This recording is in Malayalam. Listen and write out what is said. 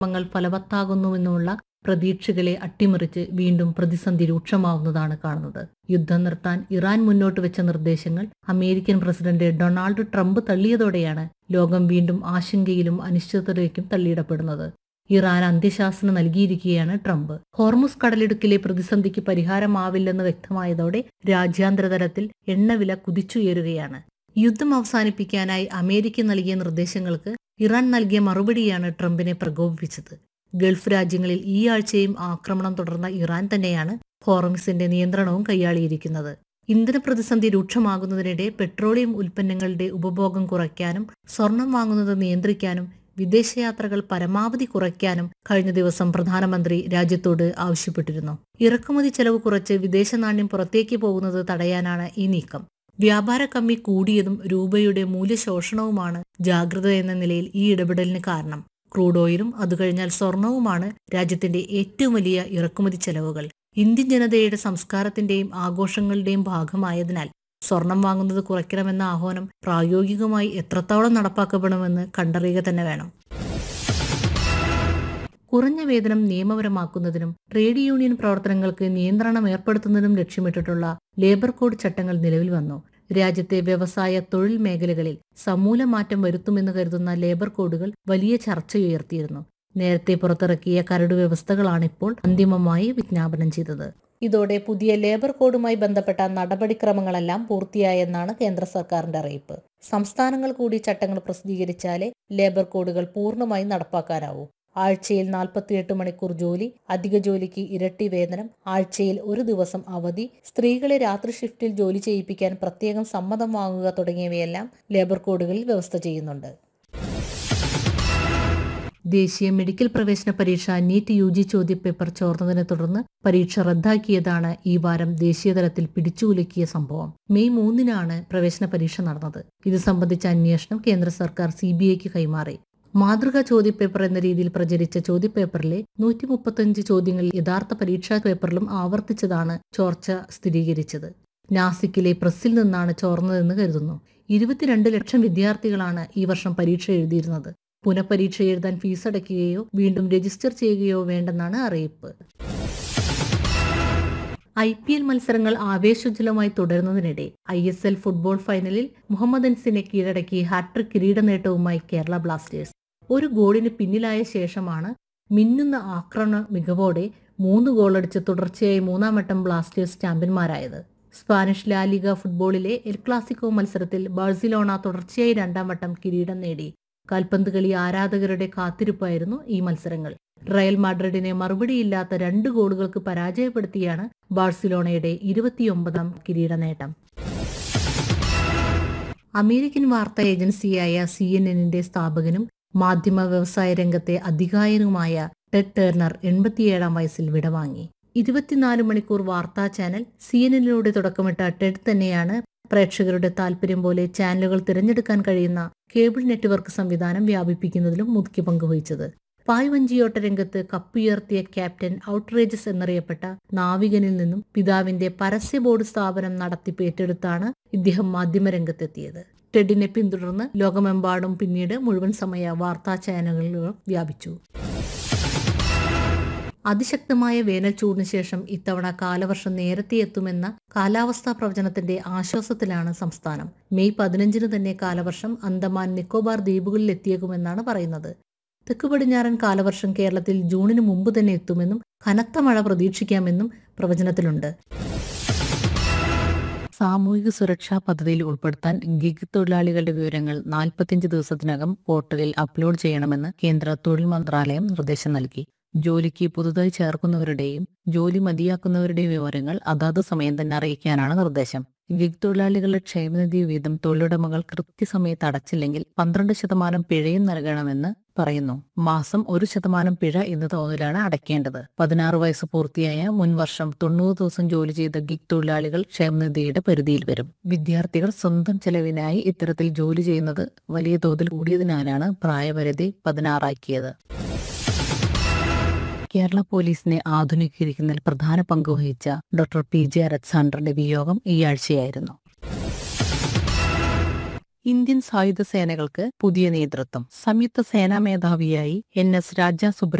ശ്രമങ്ങൾ ഫലവത്താകുന്നുവെന്നുമുള്ള പ്രതീക്ഷകളെ അട്ടിമറിച്ച് വീണ്ടും പ്രതിസന്ധി രൂക്ഷമാവുന്നതാണ് കാണുന്നത് യുദ്ധം നിർത്താൻ ഇറാൻ മുന്നോട്ട് വെച്ച നിർദ്ദേശങ്ങൾ അമേരിക്കൻ പ്രസിഡന്റ് ഡൊണാൾഡ് ട്രംപ് തള്ളിയതോടെയാണ് ലോകം വീണ്ടും ആശങ്കയിലും അനിശ്ചിതതയിലേക്കും തള്ളിയിടപ്പെടുന്നത് ഇറാൻ അന്ത്യശാസനം നൽകിയിരിക്കുകയാണ് ട്രംപ് ഹോർമുസ് കടലിടുക്കിലെ പ്രതിസന്ധിക്ക് പരിഹാരമാവില്ലെന്ന് വ്യക്തമായതോടെ രാജ്യാന്തര തലത്തിൽ എണ്ണവില കുതിച്ചുയരുകയാണ് യുദ്ധം അവസാനിപ്പിക്കാനായി അമേരിക്ക നൽകിയ നിർദ്ദേശങ്ങൾക്ക് ഇറാൻ നൽകിയ മറുപടിയാണ് ട്രംപിനെ പ്രകോപിപ്പിച്ചത് ഗൾഫ് രാജ്യങ്ങളിൽ ഈ ആഴ്ചയും ആക്രമണം തുടർന്ന ഇറാൻ തന്നെയാണ് ഹോർമുസിന്റെ നിയന്ത്രണവും കൈയാളിയിരിക്കുന്നത് ഇന്ധന പ്രതിസന്ധി രൂക്ഷമാകുന്നതിനിടെ പെട്രോളിയം ഉൽപ്പന്നങ്ങളുടെ ഉപഭോഗം കുറയ്ക്കാനും സ്വർണം വാങ്ങുന്നത് നിയന്ത്രിക്കാനും വിദേശയാത്രകൾ പരമാവധി കുറയ്ക്കാനും കഴിഞ്ഞ ദിവസം പ്രധാനമന്ത്രി രാജ്യത്തോട് ആവശ്യപ്പെട്ടിരുന്നു ഇറക്കുമതി ചെലവ് കുറച്ച് വിദേശ നാണ്യം പുറത്തേക്ക് പോകുന്നത് തടയാനാണ് ഈ നീക്കം വ്യാപാര കമ്മി കൂടിയതും രൂപയുടെ മൂല്യശോഷണവുമാണ് ജാഗ്രത എന്ന നിലയിൽ ഈ ഇടപെടലിന് കാരണം ക്രൂഡ് ഓയിലും അതുകഴിഞ്ഞാൽ സ്വർണവുമാണ് രാജ്യത്തിന്റെ ഏറ്റവും വലിയ ഇറക്കുമതി ചെലവുകൾ ഇന്ത്യൻ ജനതയുടെ സംസ്കാരത്തിന്റെയും ആഘോഷങ്ങളുടെയും ഭാഗമായതിനാൽ സ്വർണം വാങ്ങുന്നത് കുറയ്ക്കണമെന്ന ആഹ്വാനം പ്രായോഗികമായി എത്രത്തോളം നടപ്പാക്കപ്പെടുമെന്ന് കണ്ടറിയുക തന്നെ വേണം കുറഞ്ഞ വേതനം നിയമപരമാക്കുന്നതിനും ട്രേഡ് യൂണിയൻ പ്രവർത്തനങ്ങൾക്ക് നിയന്ത്രണം ഏർപ്പെടുത്തുന്നതിനും ലക്ഷ്യമിട്ടിട്ടുള്ള ലേബർ കോഡ് ചട്ടങ്ങൾ നിലവിൽ വന്നു രാജ്യത്തെ വ്യവസായ തൊഴിൽ മേഖലകളിൽ സമൂല മാറ്റം വരുത്തുമെന്ന് കരുതുന്ന ലേബർ കോഡുകൾ വലിയ ചർച്ചയുയർത്തിയിരുന്നു നേരത്തെ പുറത്തിറക്കിയ കരട് വ്യവസ്ഥകളാണിപ്പോൾ അന്തിമമായി വിജ്ഞാപനം ചെയ്തത് ഇതോടെ പുതിയ ലേബർ കോഡുമായി ബന്ധപ്പെട്ട നടപടിക്രമങ്ങളെല്ലാം പൂർത്തിയായെന്നാണ് കേന്ദ്ര സർക്കാരിന്റെ അറിയിപ്പ് സംസ്ഥാനങ്ങൾ കൂടി ചട്ടങ്ങൾ പ്രസിദ്ധീകരിച്ചാലേ ലേബർ കോഡുകൾ പൂർണ്ണമായി നടപ്പാക്കാനാവൂ ആഴ്ചയിൽ നാൽപ്പത്തിയെട്ട് മണിക്കൂർ ജോലി അധിക ജോലിക്ക് ഇരട്ടി വേതനം ആഴ്ചയിൽ ഒരു ദിവസം അവധി സ്ത്രീകളെ രാത്രി ഷിഫ്റ്റിൽ ജോലി ചെയ്യിപ്പിക്കാൻ പ്രത്യേകം സമ്മതം വാങ്ങുക തുടങ്ങിയവയെല്ലാം ലേബർ കോഡുകളിൽ വ്യവസ്ഥ ചെയ്യുന്നുണ്ട് ദേശീയ മെഡിക്കൽ പ്രവേശന പരീക്ഷ നീറ്റ് യു ജി ചോദ്യപേപ്പർ ചോർന്നതിനെ തുടർന്ന് പരീക്ഷ റദ്ദാക്കിയതാണ് ഈ വാരം ദേശീയതലത്തിൽ പിടിച്ചുകുലുക്കിയ സംഭവം മെയ് മൂന്നിനാണ് പ്രവേശന പരീക്ഷ നടന്നത് ഇത് സംബന്ധിച്ച അന്വേഷണം കേന്ദ്ര സർക്കാർ സി ബി ഐക്ക് കൈമാറി മാതൃകാ ചോദ്യപേപ്പർ എന്ന രീതിയിൽ പ്രചരിച്ച ചോദ്യപേപ്പറിലെ നൂറ്റി മുപ്പത്തഞ്ച് ചോദ്യങ്ങൾ യഥാർത്ഥ പരീക്ഷാ പേപ്പറിലും ആവർത്തിച്ചതാണ് ചോർച്ച സ്ഥിരീകരിച്ചത് നാസിക്കിലെ പ്രസ്സിൽ നിന്നാണ് ചോർന്നതെന്ന് കരുതുന്നു ഇരുപത്തിരണ്ട് ലക്ഷം വിദ്യാർത്ഥികളാണ് ഈ വർഷം പരീക്ഷ എഴുതിയിരുന്നത് പുനഃപരീക്ഷ എഴുതാൻ ഫീസ് അടയ്ക്കുകയോ വീണ്ടും രജിസ്റ്റർ ചെയ്യുകയോ വേണ്ടെന്നാണ് അറിയിപ്പ് ഐ പി എൽ മത്സരങ്ങൾ ആവേശോജ്വലമായി തുടരുന്നതിനിടെ ഐ എസ് എൽ ഫുട്ബോൾ ഫൈനലിൽ മുഹമ്മദൻസിനെ കീഴടക്കി ഹാട്രിക് കിരീട നേട്ടവുമായി കേരള ബ്ലാസ്റ്റേഴ്സ് ഒരു ഗോളിന് പിന്നിലായ ശേഷമാണ് മിന്നുന്ന ആക്രമണ മികവോടെ മൂന്ന് ഗോളടിച്ച് തുടർച്ചയായി മൂന്നാം വട്ടം ബ്ലാസ്റ്റേഴ്സ് ചാമ്പ്യന്മാരായത് സ്പാനിഷ് ലാലിഗ ഫുട്ബോളിലെ എൽ ക്ലാസിക്കോ മത്സരത്തിൽ ബാഴ്സിലോണ തുടർച്ചയായി രണ്ടാം വട്ടം കിരീടം നേടി കാൽപന്ത് കളി ആരാധകരുടെ കാത്തിരിപ്പായിരുന്നു ഈ മത്സരങ്ങൾ റയൽ മാഡ്രിഡിനെ മറുപടിയില്ലാത്ത രണ്ട് ഗോളുകൾക്ക് പരാജയപ്പെടുത്തിയാണ് ബാഴ്സിലോണയുടെ ഇരുപത്തിയൊമ്പതാം കിരീട നേട്ടം അമേരിക്കൻ വാർത്താ ഏജൻസിയായ സി എൻ എന്നിന്റെ സ്ഥാപകനും മാധ്യമ വ്യവസായ രംഗത്തെ അധികായനുമായ ടെഡ് ടേർണർ എൺപത്തിയേഴാം വയസ്സിൽ വിടവാങ്ങി ഇരുപത്തിനാല് മണിക്കൂർ വാർത്താ ചാനൽ സി എൻ എന്നിലൂടെ തുടക്കമിട്ട ടെഡ് തന്നെയാണ് പ്രേക്ഷകരുടെ താല്പര്യം പോലെ ചാനലുകൾ തിരഞ്ഞെടുക്കാൻ കഴിയുന്ന കേബിൾ നെറ്റ്വർക്ക് സംവിധാനം വ്യാപിപ്പിക്കുന്നതിലും മുഖ്യ പങ്ക് വഹിച്ചത് പായ്വഞ്ചിയോട്ട രംഗത്ത് കപ്പുയർത്തിയ ക്യാപ്റ്റൻ ഔട്ട്റേജസ് എന്നറിയപ്പെട്ട നാവികനിൽ നിന്നും പിതാവിന്റെ പരസ്യ ബോർഡ് സ്ഥാപനം നടത്തിപ്പ് ഏറ്റെടുത്താണ് ഇദ്ദേഹം മാധ്യമരംഗത്തെത്തിയത് ടെഡിനെ പിന്തുടർന്ന് ലോകമെമ്പാടും പിന്നീട് മുഴുവൻ സമയ വാർത്താ ചാനലുകളിലും വ്യാപിച്ചു അതിശക്തമായ വേനൽ ചൂടിന് ശേഷം ഇത്തവണ കാലവർഷം നേരത്തെ എത്തുമെന്ന കാലാവസ്ഥാ പ്രവചനത്തിന്റെ ആശ്വാസത്തിലാണ് സംസ്ഥാനം മെയ് പതിനഞ്ചിന് തന്നെ കാലവർഷം അന്തമാൻ നിക്കോബാർ ദ്വീപുകളിൽ എത്തിയേക്കുമെന്നാണ് പറയുന്നത് തെക്കു പടിഞ്ഞാറൻ കാലവർഷം കേരളത്തിൽ ജൂണിന് മുമ്പ് തന്നെ എത്തുമെന്നും കനത്ത മഴ പ്രതീക്ഷിക്കാമെന്നും പ്രവചനത്തിലുണ്ട് സാമൂഹിക സുരക്ഷാ പദ്ധതിയിൽ ഉൾപ്പെടുത്താൻ ഗിഗ് തൊഴിലാളികളുടെ വിവരങ്ങൾ നാൽപ്പത്തിയഞ്ച് ദിവസത്തിനകം പോർട്ടലിൽ അപ്ലോഡ് ചെയ്യണമെന്ന് കേന്ദ്ര തൊഴിൽ മന്ത്രാലയം നിർദ്ദേശം നൽകി ജോലിക്ക് പുതുതായി ചേർക്കുന്നവരുടെയും ജോലി മതിയാക്കുന്നവരുടെയും വിവരങ്ങൾ അതാത് സമയം തന്നെ അറിയിക്കാനാണ് നിർദ്ദേശം ഗിഗ് തൊഴിലാളികളുടെ ക്ഷേമനിധി വീതം തൊഴിലുടമകൾ കൃത്യസമയത്ത് അടച്ചില്ലെങ്കിൽ പന്ത്രണ്ട് ശതമാനം പിഴയും നൽകണമെന്ന് പറയുന്നു മാസം ഒരു ശതമാനം പിഴ എന്ന തോതിലാണ് അടയ്ക്കേണ്ടത് പതിനാറ് വയസ്സ് പൂർത്തിയായ മുൻവർഷം തൊണ്ണൂറ് ദിവസം ജോലി ചെയ്ത ഗിഗ് തൊഴിലാളികൾ ക്ഷേമനിധിയുടെ പരിധിയിൽ വരും വിദ്യാർത്ഥികൾ സ്വന്തം ചെലവിനായി ഇത്തരത്തിൽ ജോലി ചെയ്യുന്നത് വലിയ തോതിൽ കൂടിയതിനാലാണ് പ്രായപരിധി പതിനാറാക്കിയത് കേരള പോലീസിനെ ആധുനീകരിക്കുന്നതിൽ പ്രധാന പങ്ക് വഹിച്ച ഡോക്ടർ പി ജെ അലക്സാണ്ടറുടെ വിയോഗം ഈ ആഴ്ചയായിരുന്നു ഇന്ത്യൻ സായുധ സേനകൾക്ക് പുതിയ നേതൃത്വം സംയുക്ത സേനാ മേധാവിയായി എൻ എസ് രാജ സുബ്ര